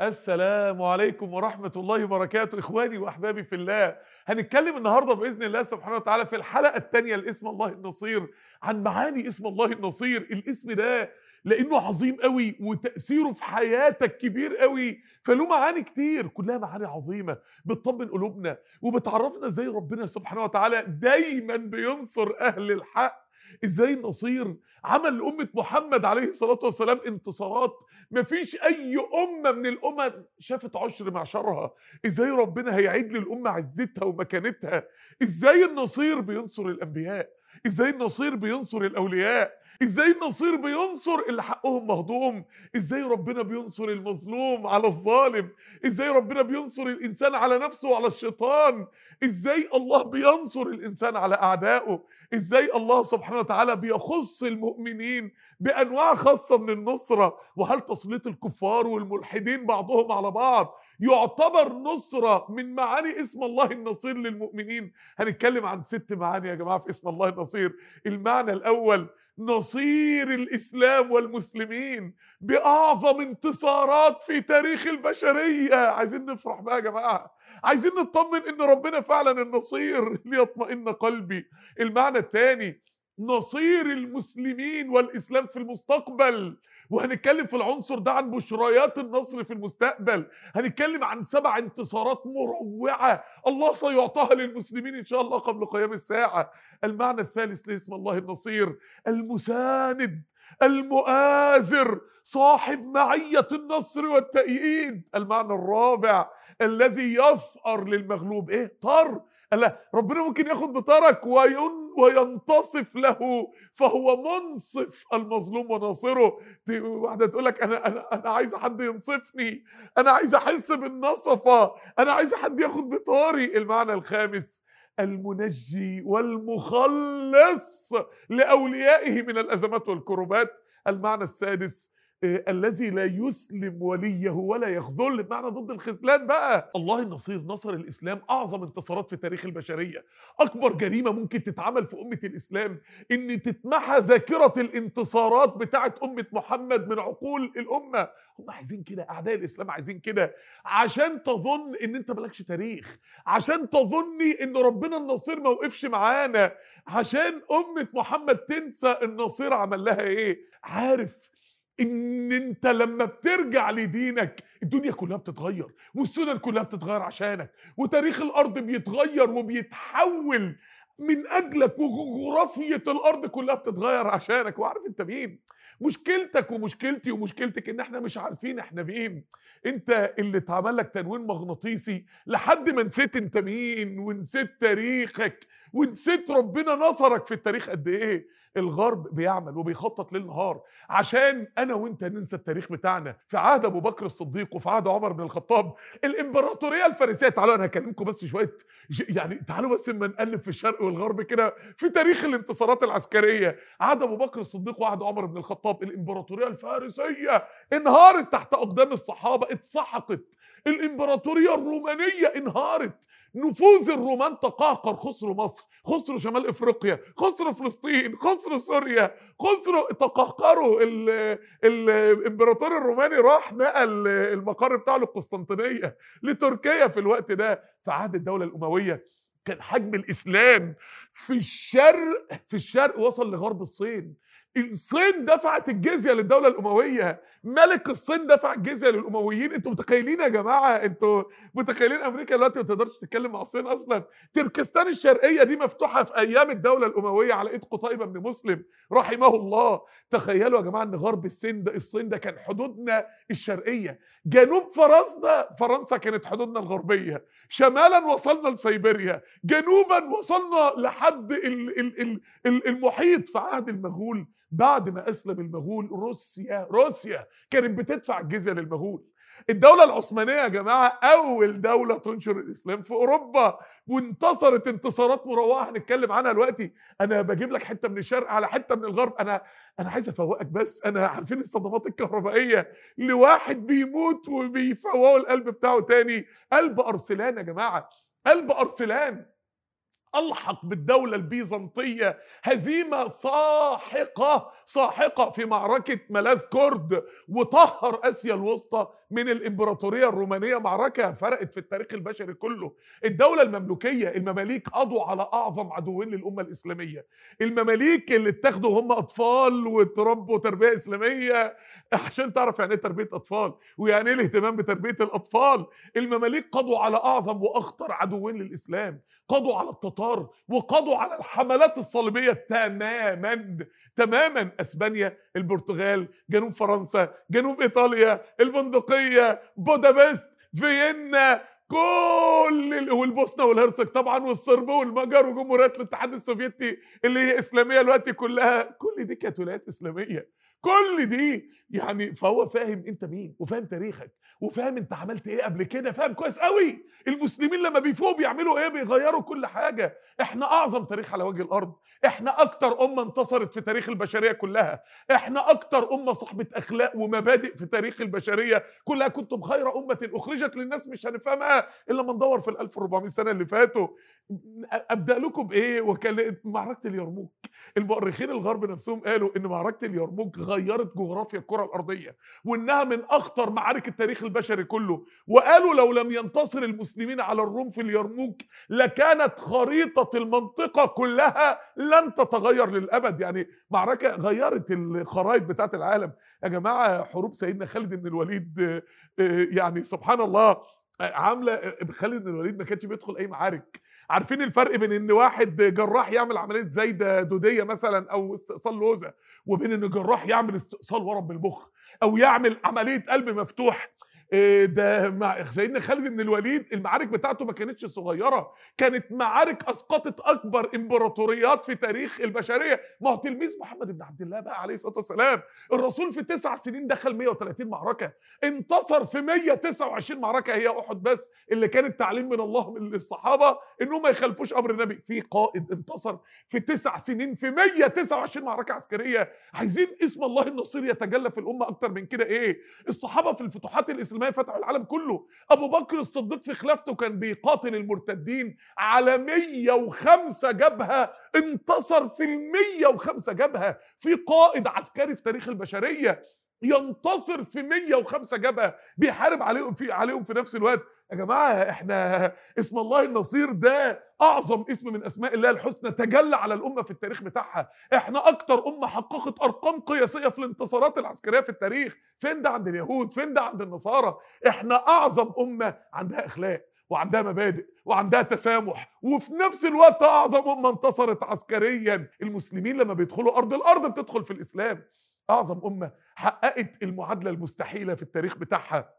السلام عليكم ورحمة الله وبركاته إخواني وأحبابي في الله هنتكلم النهاردة بإذن الله سبحانه وتعالى في الحلقة الثانية لاسم الله النصير عن معاني اسم الله النصير الاسم ده لأنه عظيم قوي وتأثيره في حياتك كبير قوي فله معاني كتير كلها معاني عظيمة بتطمن قلوبنا وبتعرفنا ازاي ربنا سبحانه وتعالى دايما بينصر أهل الحق ازاي النصير عمل لأمة محمد عليه الصلاة والسلام انتصارات مفيش أي أمة من الأمم شافت عشر معشرها ازاي ربنا هيعيد للأمة عزتها ومكانتها ازاي النصير بينصر الأنبياء ازاي النصير بينصر الأولياء ازاي النصير بينصر اللي حقهم مهضوم ازاي ربنا بينصر المظلوم على الظالم ازاي ربنا بينصر الانسان على نفسه وعلى الشيطان ازاي الله بينصر الانسان على اعدائه ازاي الله سبحانه وتعالى بيخص المؤمنين بانواع خاصه من النصره وهل تسليط الكفار والملحدين بعضهم على بعض يعتبر نصرة من معاني اسم الله النصير للمؤمنين هنتكلم عن ست معاني يا جماعة في اسم الله النصير المعنى الأول نصير الاسلام والمسلمين باعظم انتصارات في تاريخ البشريه عايزين نفرح بقى يا جماعه عايزين نطمن ان ربنا فعلا النصير ليطمئن قلبي المعنى الثاني نصير المسلمين والاسلام في المستقبل وهنتكلم في العنصر ده عن بشريات النصر في المستقبل هنتكلم عن سبع انتصارات مروعة الله سيعطاها للمسلمين إن شاء الله قبل قيام الساعة المعنى الثالث لاسم الله النصير المساند المؤازر صاحب معية النصر والتأييد المعنى الرابع الذي يثأر للمغلوب ايه طر لا ربنا ممكن ياخد بطرك وين وينتصف له فهو منصف المظلوم وناصره واحده تقول لك انا انا انا عايزه حد ينصفني انا عايزه احس بالنصفه انا عايزه حد ياخد بطاري المعنى الخامس المنجي والمخلص لاوليائه من الازمات والكربات المعنى السادس الذي لا يسلم وليه ولا يخذل بمعنى ضد الخذلان بقى الله النصير نصر الاسلام اعظم انتصارات في تاريخ البشريه اكبر جريمه ممكن تتعمل في امه الاسلام ان تتمحى ذاكره الانتصارات بتاعه امه محمد من عقول الامه هم عايزين كده اعداء الاسلام عايزين كده عشان تظن ان انت مالكش تاريخ عشان تظني ان ربنا النصير ما وقفش معانا عشان امه محمد تنسى النصير عمل لها ايه عارف ان انت لما بترجع لدينك الدنيا كلها بتتغير والسنن كلها بتتغير عشانك وتاريخ الارض بيتغير وبيتحول من اجلك وجغرافيه الارض كلها بتتغير عشانك وعارف انت مين مشكلتك ومشكلتي ومشكلتك ان احنا مش عارفين احنا مين انت اللي اتعمل لك تنويم مغناطيسي لحد ما نسيت انت مين ونسيت تاريخك ونسيت ربنا نصرك في التاريخ قد ايه الغرب بيعمل وبيخطط ليل نهار عشان انا وانت ننسى التاريخ بتاعنا في عهد ابو بكر الصديق وفي عهد عمر بن الخطاب الامبراطوريه الفارسيه تعالوا انا هكلمكم بس شويه يعني تعالوا بس اما نقلب في الشرق والغرب كده في تاريخ الانتصارات العسكريه عهد ابو بكر الصديق وعهد عمر بن الخطاب الامبراطوريه الفارسيه انهارت تحت اقدام الصحابه اتسحقت الامبراطوريه الرومانيه انهارت نفوذ الرومان تقهقر خسروا مصر خسروا شمال افريقيا خسروا فلسطين خسروا سوريا خسروا تقهقروا الامبراطور الروماني راح نقل المقر بتاعه للقسطنطينيه لتركيا في الوقت ده في عهد الدوله الامويه كان حجم الاسلام في الشرق في الشرق وصل لغرب الصين الصين دفعت الجزيه للدوله الامويه ملك الصين دفع الجزيه للامويين انتوا متخيلين يا جماعه انتوا متخيلين امريكا دلوقتي ما تقدرش تتكلم مع الصين اصلا تركستان الشرقيه دي مفتوحه في ايام الدوله الامويه على ايد قتيبه بن مسلم رحمه الله تخيلوا يا جماعه ان غرب الصين ده الصين ده كان حدودنا الشرقيه جنوب فرنسا فرنسا كانت حدودنا الغربيه شمالا وصلنا لسيبيريا جنوبا وصلنا لحد ال ال ال ال المحيط في عهد المغول بعد ما اسلم المغول روسيا روسيا كانت بتدفع الجزيه للمغول الدولة العثمانية يا جماعة أول دولة تنشر الإسلام في أوروبا وانتصرت انتصارات مروعة هنتكلم عنها دلوقتي أنا بجيب لك حتة من الشرق على حتة من الغرب أنا أنا عايز أفوقك بس أنا عارفين الصدمات الكهربائية لواحد بيموت وبيفوقوا القلب بتاعه تاني قلب أرسلان يا جماعة قلب أرسلان ألحق بالدولة البيزنطية هزيمة ساحقة ساحقه في معركه ملاذ كرد وطهر اسيا الوسطى من الامبراطوريه الرومانيه معركه فرقت في التاريخ البشري كله الدوله المملوكيه المماليك قضوا على اعظم عدوين للامه الاسلاميه المماليك اللي اتاخدوا هم اطفال وتربوا تربيه اسلاميه عشان تعرف يعني ايه تربيه اطفال ويعني ايه الاهتمام بتربيه الاطفال المماليك قضوا على اعظم واخطر عدوين للاسلام قضوا على التتار وقضوا على الحملات الصليبيه تماما تماما اسبانيا البرتغال جنوب فرنسا جنوب ايطاليا البندقيه بودابست فيينا كل ال- والبوسنه والهرسك طبعا والصرب والمجر وجمهوريات الاتحاد السوفيتي اللي هي اسلاميه دلوقتي كلها كل دي كانت ولايات اسلاميه كل دي يعني فهو فاهم انت مين وفاهم تاريخك وفاهم انت عملت ايه قبل كده فاهم كويس قوي المسلمين لما بيفوقوا بيعملوا ايه بيغيروا كل حاجه احنا اعظم تاريخ على وجه الارض احنا اكتر امه انتصرت في تاريخ البشريه كلها احنا اكتر امه صاحبه اخلاق ومبادئ في تاريخ البشريه كلها كنتم خير امه اخرجت للناس مش هنفهمها الا لما ندور في ال 1400 سنه اللي فاتوا ابدا لكم بايه وكان معركه اليرموك المؤرخين الغرب نفسهم قالوا ان معركه اليرموك غيرت جغرافيا الكره الارضيه وانها من اخطر معارك التاريخ البشري كله وقالوا لو لم ينتصر المسلمين على الروم في اليرموك لكانت خريطه المنطقه كلها لن تتغير للابد يعني معركه غيرت الخرائط بتاعت العالم يا جماعه حروب سيدنا خالد بن الوليد آه، آه، يعني سبحان الله آه، عامله آه، خالد بن الوليد ما كانش بيدخل اي معارك عارفين الفرق بين ان واحد جراح يعمل عمليه زايده دوديه مثلا او استئصال لوزه وبين ان جراح يعمل استئصال ورم بالمخ او يعمل عمليه قلب مفتوح إيه ده مع سيدنا خالد بن الوليد المعارك بتاعته ما كانتش صغيره كانت معارك اسقطت اكبر امبراطوريات في تاريخ البشريه ما هو تلميذ محمد بن عبد الله بقى عليه الصلاه والسلام الرسول في تسع سنين دخل 130 معركه انتصر في 129 معركه هي احد بس اللي كانت تعليم من الله للصحابه انهم ما يخالفوش امر النبي في قائد انتصر في تسع سنين في 129 معركه عسكريه عايزين اسم الله النصير يتجلى في الامه اكتر من كده ايه الصحابه في الفتوحات الاسلاميه فتحوا العالم كله ابو بكر الصديق في خلافته كان بيقاتل المرتدين على 105 جبهه انتصر في ال 105 جبهه في قائد عسكري في تاريخ البشريه ينتصر في 105 جبهه بيحارب عليهم في عليهم في نفس الوقت يا جماعه احنا اسم الله النصير ده اعظم اسم من اسماء الله الحسنى تجلى على الامه في التاريخ بتاعها احنا اكتر امه حققت ارقام قياسيه في الانتصارات العسكريه في التاريخ فين ده عند اليهود فين ده عند النصارى احنا اعظم امه عندها اخلاق وعندها مبادئ وعندها تسامح وفي نفس الوقت اعظم امه انتصرت عسكريا المسلمين لما بيدخلوا ارض الارض بتدخل في الاسلام اعظم امه حققت المعادله المستحيله في التاريخ بتاعها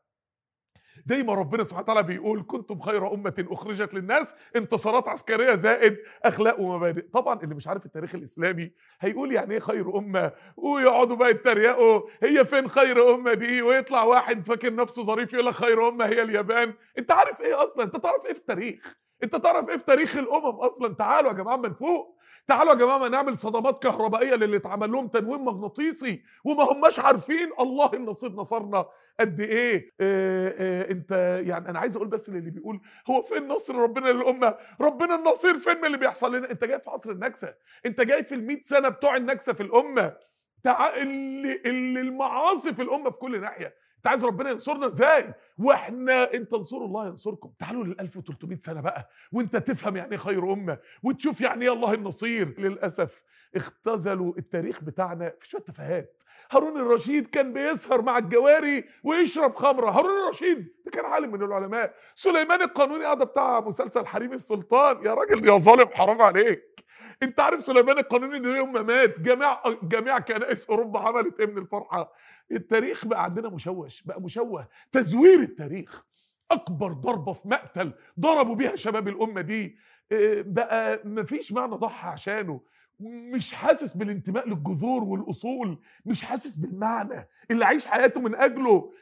زي ما ربنا سبحانه وتعالى بيقول كنتم خير أمة أخرجت للناس انتصارات عسكرية زائد أخلاق ومبادئ طبعا اللي مش عارف التاريخ الإسلامي هيقول يعني إيه خير أمة ويقعدوا بقى يتريقوا هي فين خير أمة دي ويطلع واحد فاكر نفسه ظريف يقول لك خير أمة هي اليابان أنت عارف إيه أصلا أنت تعرف إيه في التاريخ أنت تعرف إيه في تاريخ الأمم أصلا تعالوا يا جماعة من فوق تعالوا يا جماعه ما نعمل صدمات كهربائيه للي اتعمل لهم تنويم مغناطيسي وما هماش عارفين الله النصير نصرنا قد ايه آه آه انت يعني انا عايز اقول بس للي بيقول هو فين نصر ربنا للامه ربنا النصير فين من اللي بيحصل لنا انت جاي في عصر النكسه انت جاي في ال سنه بتوع النكسه في الامه تع... اللي, اللي المعاصي في الامه في كل ناحيه انت عايز ربنا ينصرنا ازاي واحنا ان تنصروا الله ينصركم تعالوا لل 1300 سنه بقى وانت تفهم يعني ايه خير امه وتشوف يعني ايه الله النصير للاسف اختزلوا التاريخ بتاعنا في شويه تفاهات هارون الرشيد كان بيسهر مع الجواري ويشرب خمره هارون الرشيد ده كان عالم من العلماء سليمان القانوني قاعده بتاع مسلسل حريم السلطان يا راجل يا ظالم حرام عليك انت عارف سليمان القانوني ان يوم ما مات جميع جميع كنائس اوروبا عملت ايه من الفرحه التاريخ بقى عندنا مشوش بقى مشوه تزوير التاريخ اكبر ضربه في مقتل ضربوا بيها شباب الامه دي بقى مفيش معنى ضحى عشانه مش حاسس بالانتماء للجذور والاصول مش حاسس بالمعنى اللي عايش حياته من اجله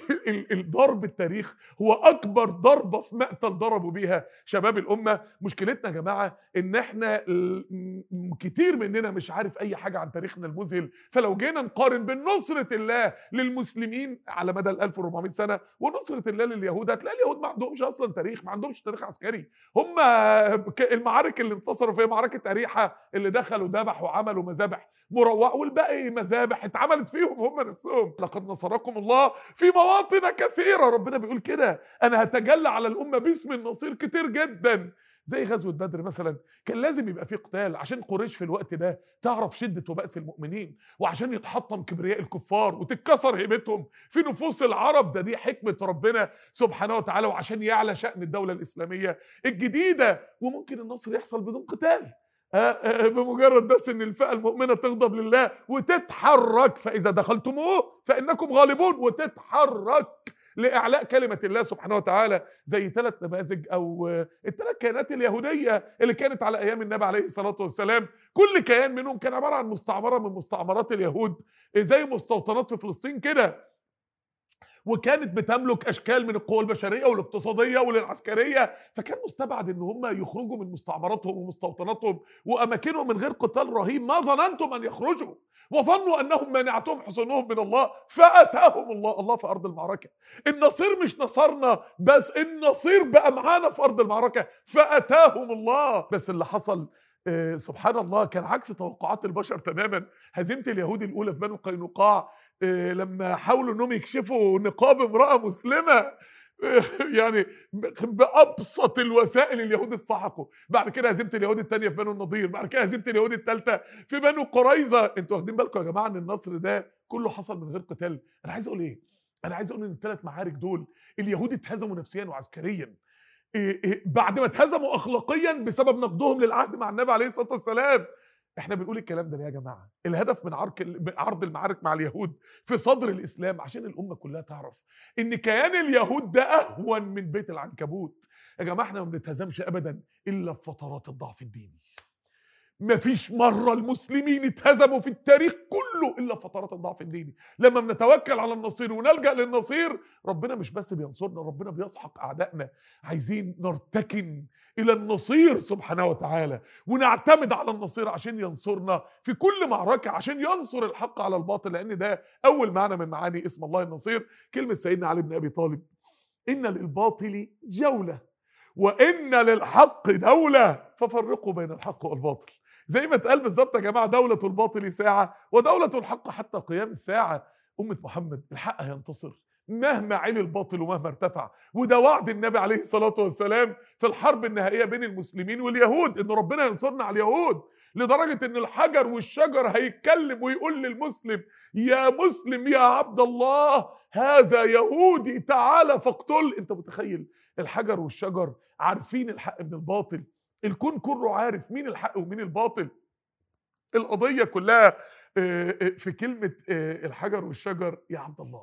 الضرب التاريخ هو اكبر ضربه في مقتل ضربوا بيها شباب الامه مشكلتنا يا جماعه ان احنا كتير مننا مش عارف اي حاجه عن تاريخنا المذهل فلو جينا نقارن بين نصره الله للمسلمين على مدى ال 1400 سنه ونصره الله لليهود هتلاقي اليهود ما عندهمش اصلا تاريخ ما عندهمش تاريخ عسكري هم المعارك اللي انتصروا فيها معركه اريحه اللي دخل دخلوا ذبحوا عملوا مذابح مروعه والباقي مذابح اتعملت فيهم هم نفسهم لقد نصركم الله في مواطن كثيره ربنا بيقول كده انا هتجلى على الامه باسم النصير كتير جدا زي غزوه بدر مثلا كان لازم يبقى في قتال عشان قريش في الوقت ده تعرف شده وبأس المؤمنين وعشان يتحطم كبرياء الكفار وتتكسر هيبتهم في نفوس العرب ده دي حكمه ربنا سبحانه وتعالى وعشان يعلى شأن الدوله الاسلاميه الجديده وممكن النصر يحصل بدون قتال آه، آه، بمجرد بس ان الفئه المؤمنه تغضب لله وتتحرك فاذا دخلتموه فانكم غالبون وتتحرك لاعلاء كلمه الله سبحانه وتعالى زي ثلاث نماذج او الثلاث كيانات اليهوديه اللي كانت على ايام النبي عليه الصلاه والسلام كل كيان منهم كان عباره عن مستعمره من مستعمرات اليهود زي مستوطنات في فلسطين كده وكانت بتملك اشكال من القوى البشريه والاقتصاديه والعسكريه فكان مستبعد ان هم يخرجوا من مستعمراتهم ومستوطناتهم واماكنهم من غير قتال رهيب ما ظننتم ان يخرجوا وظنوا انهم مانعتهم حصونهم من الله فاتاهم الله الله في ارض المعركه النصير مش نصرنا بس النصير بقى معانا في ارض المعركه فاتاهم الله بس اللي حصل آه، سبحان الله كان عكس توقعات البشر تماما هزيمه اليهود الاولى في بنو قينقاع آه، لما حاولوا انهم يكشفوا نقاب امراه مسلمه آه، يعني بابسط الوسائل اليهود اتسحقوا بعد كده هزيمه اليهود الثانيه في بنو النضير بعد كده هزيمه اليهود الثالثه في بنو قريظه انتوا واخدين بالكم يا جماعه ان النصر ده كله حصل من غير قتال انا عايز اقول ايه انا عايز اقول ان الثلاث معارك دول اليهود اتهزموا نفسيا وعسكريا إيه إيه بعد ما اتهزموا اخلاقيا بسبب نقضهم للعهد مع النبي عليه الصلاه والسلام احنا بنقول الكلام ده ليه يا جماعه الهدف من عرك عرض المعارك مع اليهود في صدر الاسلام عشان الامه كلها تعرف ان كيان اليهود ده اهون من بيت العنكبوت يا جماعه احنا ما بنتهزمش ابدا الا في فترات الضعف الديني مفيش مرة المسلمين اتهزموا في التاريخ كله إلا في فترات الضعف الديني لما بنتوكل على النصير ونلجأ للنصير ربنا مش بس بينصرنا ربنا بيسحق أعدائنا عايزين نرتكن إلى النصير سبحانه وتعالى ونعتمد على النصير عشان ينصرنا في كل معركة عشان ينصر الحق على الباطل لأن ده أول معنى من معاني اسم الله النصير كلمة سيدنا علي بن أبي طالب إن للباطل جولة وإن للحق دولة ففرقوا بين الحق والباطل زي ما اتقال بالظبط يا جماعه دوله الباطل ساعه ودوله الحق حتى قيام الساعه امه محمد الحق هينتصر مهما علي الباطل ومهما ارتفع وده وعد النبي عليه الصلاه والسلام في الحرب النهائيه بين المسلمين واليهود ان ربنا ينصرنا على اليهود لدرجه ان الحجر والشجر هيتكلم ويقول للمسلم يا مسلم يا عبد الله هذا يهودي تعالى فاقتل انت متخيل الحجر والشجر عارفين الحق من الباطل الكون كله عارف مين الحق ومين الباطل القضيه كلها في كلمه الحجر والشجر يا عبد الله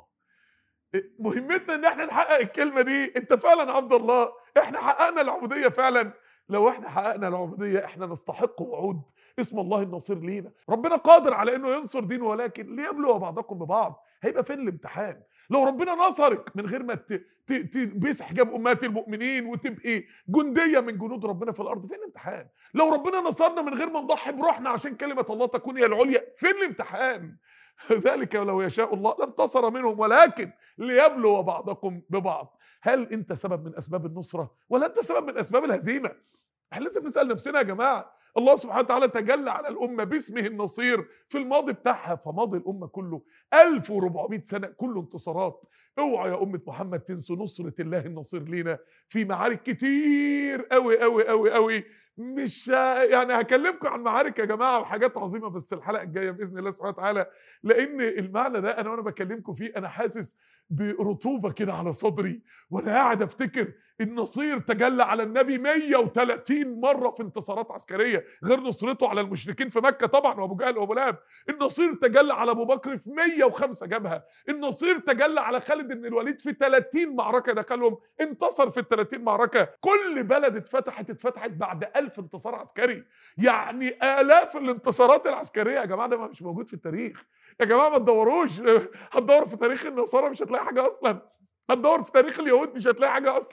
مهمتنا ان احنا نحقق الكلمه دي انت فعلا عبد الله احنا حققنا العبوديه فعلا لو احنا حققنا العبوديه احنا نستحق وعود اسم الله النصير لينا ربنا قادر على انه ينصر دينه ولكن ليبلو بعضكم ببعض هيبقى فين الامتحان لو ربنا نصرك من غير ما تلبسي حجاب امهات المؤمنين وتبقي جنديه من جنود ربنا في الارض فين الامتحان لو ربنا نصرنا من غير ما نضحي بروحنا عشان كلمه الله تكون هي العليا فين الامتحان ذلك لو يشاء الله لانتصر منهم ولكن ليبلو بعضكم ببعض هل انت سبب من اسباب النصره ولا انت سبب من اسباب الهزيمه احنا لازم نسال نفسنا يا جماعه الله سبحانه وتعالى تجلى على الأمة باسمه النصير في الماضي بتاعها فماضي الأمة كله 1400 سنة كله انتصارات اوعى يا أمة محمد تنسوا نصرة الله النصير لينا في معارك كتير قوي قوي قوي قوي مش يعني هكلمكم عن معارك يا جماعه وحاجات عظيمه بس الحلقه الجايه باذن الله سبحانه وتعالى لان المعنى ده انا وانا بكلمكم فيه انا حاسس برطوبه كده على صدري وانا قاعد افتكر النصير تجلى على النبي 130 مره في انتصارات عسكريه غير نصرته على المشركين في مكه طبعا وابو جهل وابو لهب النصير تجلى على ابو بكر في 105 جبهه النصير تجلى على خالد بن الوليد في 30 معركه دخلهم انتصر في ال 30 معركه كل بلد اتفتحت اتفتحت بعد 1000 انتصار عسكري يعني الاف الانتصارات العسكريه يا جماعه ده مش موجود في التاريخ يا جماعه ما تدوروش هتدور في تاريخ النصارى مش هتلاقي حاجه اصلا هتدور في تاريخ اليهود مش هتلاقي حاجه اصلا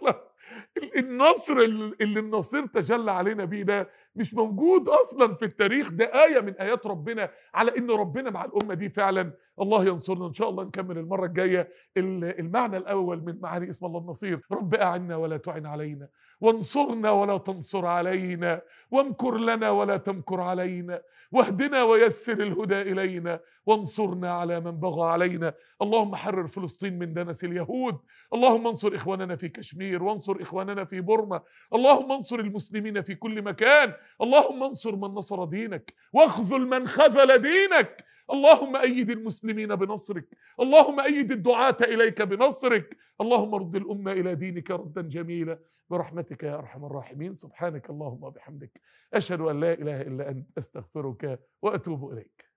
ال- النصر ال- اللي النصير تجلى علينا بيه ده مش موجود اصلا في التاريخ ده ايه من ايات ربنا على ان ربنا مع الامه دي فعلا الله ينصرنا ان شاء الله نكمل المره الجايه ال- المعنى الاول من معاني اسم الله النصير رب اعنا ولا تعن علينا وانصرنا ولا تنصر علينا وامكر لنا ولا تمكر علينا واهدنا ويسر الهدى الينا وانصرنا على من بغى علينا اللهم حرر فلسطين من دنس اليهود اللهم انصر اخواننا في كشمير وانصر اخواننا في بورما اللهم انصر المسلمين في كل مكان اللهم انصر من نصر دينك واخذل من خذل دينك اللهم ايد المسلمين بنصرك اللهم ايد الدعاة اليك بنصرك اللهم رد الامه الى دينك ردا جميلا برحمتك يا ارحم الراحمين سبحانك اللهم وبحمدك اشهد ان لا اله الا انت استغفرك واتوب اليك